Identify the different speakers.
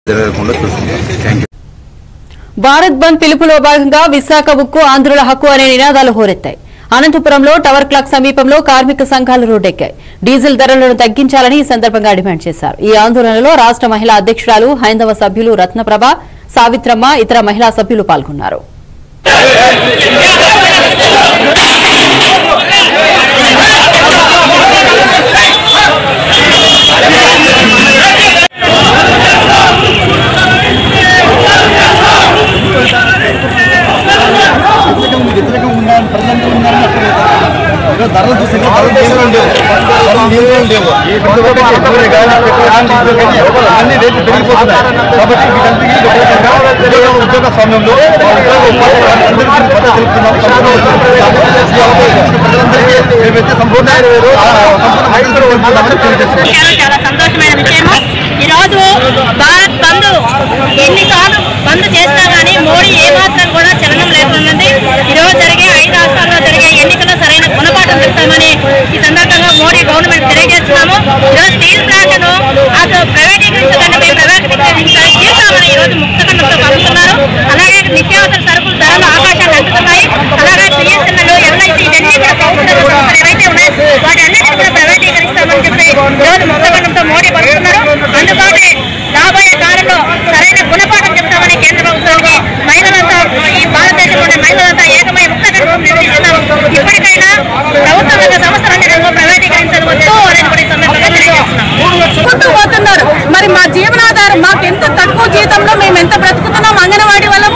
Speaker 1: జరగకుండా చూసుకుంటాం thank you
Speaker 2: Bharat బంద్ పిలుపులో భాగంగా విశాఖ ఉక్కు ఆంధ్రుల హక్కు అనే నినాదాలు హోరెత్తాయి అనంతపురంలో టవర్ క్లాక్ సమీపంలో కార్మిక సంఘాలు రోడ్డెక్కాయి డీజిల్ ధరలను తగ్గించాలని ఈ సందర్భంగా డిమాండ్ చేశారు ఈ ఆందోళనలో రాష్ట మహిళా అధ్యక్షురాలు హైందవ సభ్యులు రత్నప్రభ సావిత్రమ్మ ఇతర మహిళా సభ్యులు పాల్గొన్నారు
Speaker 3: వ్యతిరేకంగా ఉన్నాను ప్రజలంతా ఉన్నారని అక్కడ ఈరోజు ధరలు చూస్తే ధరలు ఏమీ ఉండేవు ధరలు ఏమీ ఉండేవు ఇంకొకటి నూనె కానీ, పెట్రోల్ కానీ, డీజిల్ కానీ అన్ని రేట్లు పెరిగిపోతున్నాయి కాబట్టి వీటంతకీ వ్యతిరేకంగా ఉద్యోగ ఉద్యోగ స్వామ్యంలో మా ఉద్యోగ ఉపాధ్యాయులందరికీ మద్దతు తెలుపుతున్నాం. ఈ అవకాశం ఇచ్చిన ప్రజలందరికీ మేమైతే సంపూర్ణ ఆ, సంపూర్ణ మద్దతు తెలుపుతున్నామని తెలియజేస్తున్నాం
Speaker 4: చాలా చాలా సంతోషమైన విషయము ఈ రోజు భారత్ బంద్ ఎన్నిసార్లు బంద్ చేసినా గానీ మోడీ ఏమాత్రం కూడా చలనం లేకున్నది ఈ రోజు జరిగే ఐదు రాష్ట్రాల్లో జరిగే ఎన్నికల్లో సరైన గుణపాఠం చెప్తామని ఈ సందర్భంగా మోడీ గవర్నమెంట్ తెలియజేస్తున్నాము ఈరోజు స్టీల్ ప్లాంట్ ను అసలు ప్రైవేటీకరించదండి మేము ప్రైవేటీకరించాలి తీర్చామని ఈ రోజు ముక్తఖండంతో పంపుతున్నారు అలాగే నిత్యావసర సరుకుల ధరలు ఆకాశాన్ని అందుతున్నాయి అలాగే బిఎస్ఎన్ఎల్ ఎల్ఐసి ఇవన్నీ కూడా ప్రభుత్వ సంస్థలు ఏవైతే ఉన్నాయో వాటి అన్నిటిని కూడా ప్రైవేటీకరిస్తామని చెప్పి ఈ రోజు ముక్తఖండంతో మోడీ పలుకుతున్నారు అందుకని రాబోయే కాలంలో సరైన గుణపాఠం చెప్తామని కేంద్ర ప్రభుత్వానికి మహిళలంతా ఈ భారతదేశంలోని మహిళలంతా ఏకమై ముక్తఖండం నిర్వహిస్తున్నాం ఇప్పటికైనా ప్రభుత్వ రంగ సంస్థలన్నిటిలో ప్రైవేటీకరించడం వద్దు అనేది కూడా ఈ సందర్భంగా తెలియజేస్తున్నాం
Speaker 5: కొట్టుకుంటూ పోతున్నారు మరి మా జీవనాధారం మాకు ఎంత తక్కువ జీతంలో మేము ఎంత బ్రతుకుతున్నాం అంగన్వాడీ వల్ల